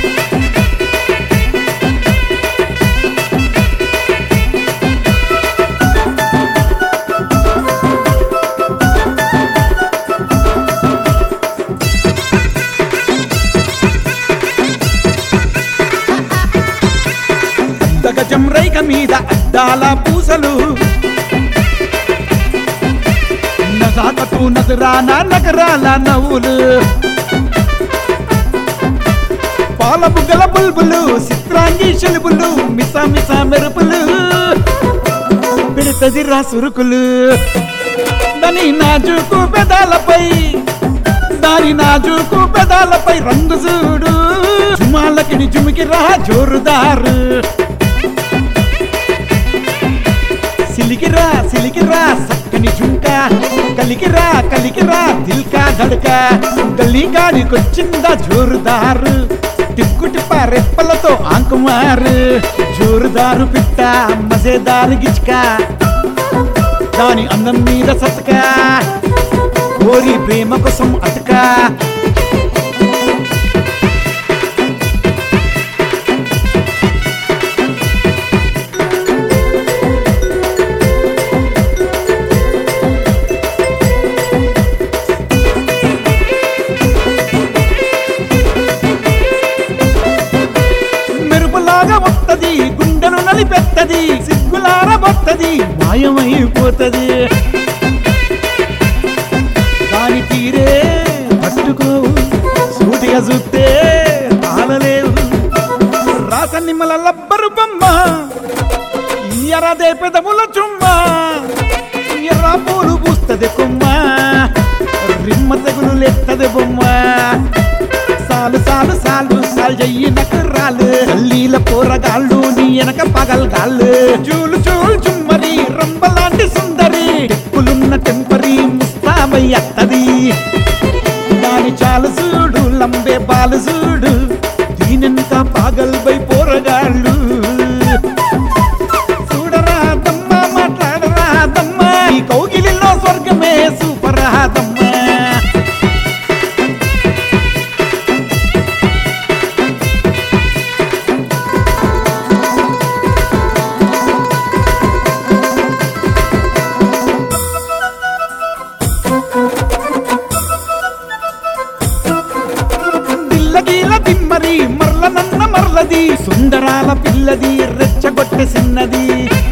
గజం రైక మీద అద్దాల పూసలు నజాకతు నజరాన నగరాల నవ్వులు పాల బుగ్గల బుల్బులు చిత్రాంగి శలుబులు మిస మిస మెరుపులు పెడతది రా సురుకులు దాని నాజుకు పెదాలపై దాని నాజుకు పెదాలపై రంగు చూడు జుమాలకిని జుమికి రా జోరుదారు సిలికిరా సిలికిరా సక్కని జుంక కలికిరా కలికిరా దిల్కా దడక గల్లీగాడికొచ్చిందా జోరుదారు టిక్కు టిప్ప రెప్పలతో ఆంకుమారు జోరుదారు పిట్ట మజేదారు గిచ్క దాని అందం మీద సతక ఓరి ప్రేమ కోసం అటక మెరుపులాగా వత్తది గుండెను నలిపెత్తది సిగ్గులార బొత్తది మాయమైపోతది దాని తీరే పట్టుకోవు సూటిగా చూస్తే తాళలేవు రాస నిమ్మల లబ్బరు బొమ్మ ఎర్రదే పెదముల చుమ్మ ఎర్ర పూలు పూస్తది కొమ్మ రిమ్మ తెగులు లెత్తది బొమ్మ సాలు సాలు సాలు సాల్ చెయ్యి నకరాలు తల్లీల పోరగాళ్ళు నీ వెనక పగల్గాళ్ళు చూలు చూలు చుమ్మరి రంబలాంటి సుందరి టెప్పులున్న టెంపరీ ముస్తాబై అత్తది దాని చాలు చూడు లంబే బాలు చూడు దీనెంత పాగల్బై పోరగాళ్ళు చూడరా దమ్మ మాట్లాడరా దమ్మ ఈ కౌగిలిలో స్వర్గమే సూపరా దమ్మ దిల్లగీల తిమ్మరి మర్ల నన్న మర్లది సుందరాల పిల్లది రెచ్చగొట్టె సిన్నది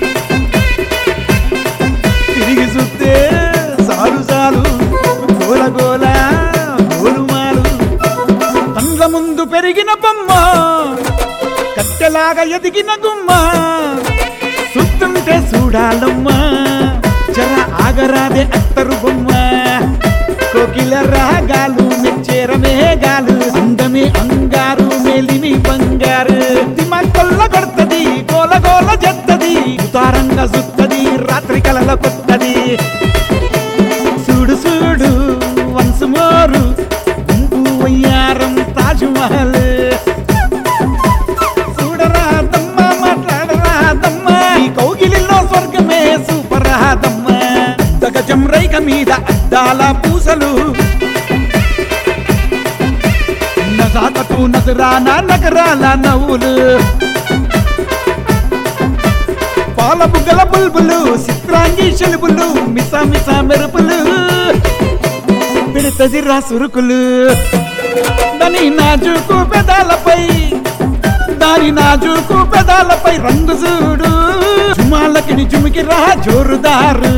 తిరిగి చూస్తే సాలు సాలు గోల గోల గోలుమాలు కండ్ల ముందు పెరిగిన బొమ్మ కట్టెలాగా ఎదిగిన గుమ్మ చూస్తుంటే చూడాలమ్మా జర ఆగరాదే అత్తరు బొమ్మ కోకిల రాగాలు మెచ్చేర మేఘాలు అందమే అంగారు మేలిమి బంగారు దిమ కొల్ల కొడుతుంది గోల గోల జత్తది ఉతారంగా సుత్తది రాత్రి కలల కొత్తది చూడు చూడు వన్స్ మోరు గుంపు వయ్యారం తాజ్ మహల్ చూడరా దమ్మ మాట్లాడరా దమ్మ ఈ కౌగిలిలో స్వర్గమే సూపరా దమ్మ గజం రైక మీద అద్దాల పూసలు నజాకతు నజరాన నగరాల నవ్వులు పాల బుగ్గల బుల్బులు చిత్రాంగి శలుబులు మిస మిస మెరుపులు పెడతది రా సురుకులు దాని నాజుకు పెదాలపై దాని నాజుకు పెదాలపై రంగు చూడు జుమాలకిని జుమికి రా జోరుదారు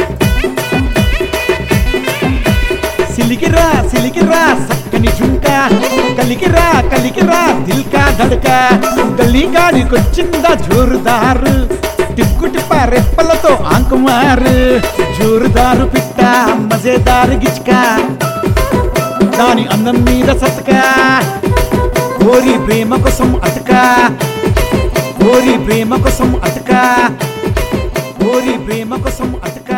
సిలికిరా సిలికిరా సక్కని జుంక కలికిరా కలికిరా దిల్కా దడక గల్లీగాడికొచ్చిందా జోరుదారు టిక్కు టిప్ప రెప్పలతో ఆంకుమారు జోరుదారు పిట్ట మజేదారు గిచ్క దాని అందం మీద సతక ఓరి ప్రేమ కోసం అటక ఓరి ప్రేమ కోసం అటక ఓరి ప్రేమ కోసం అటక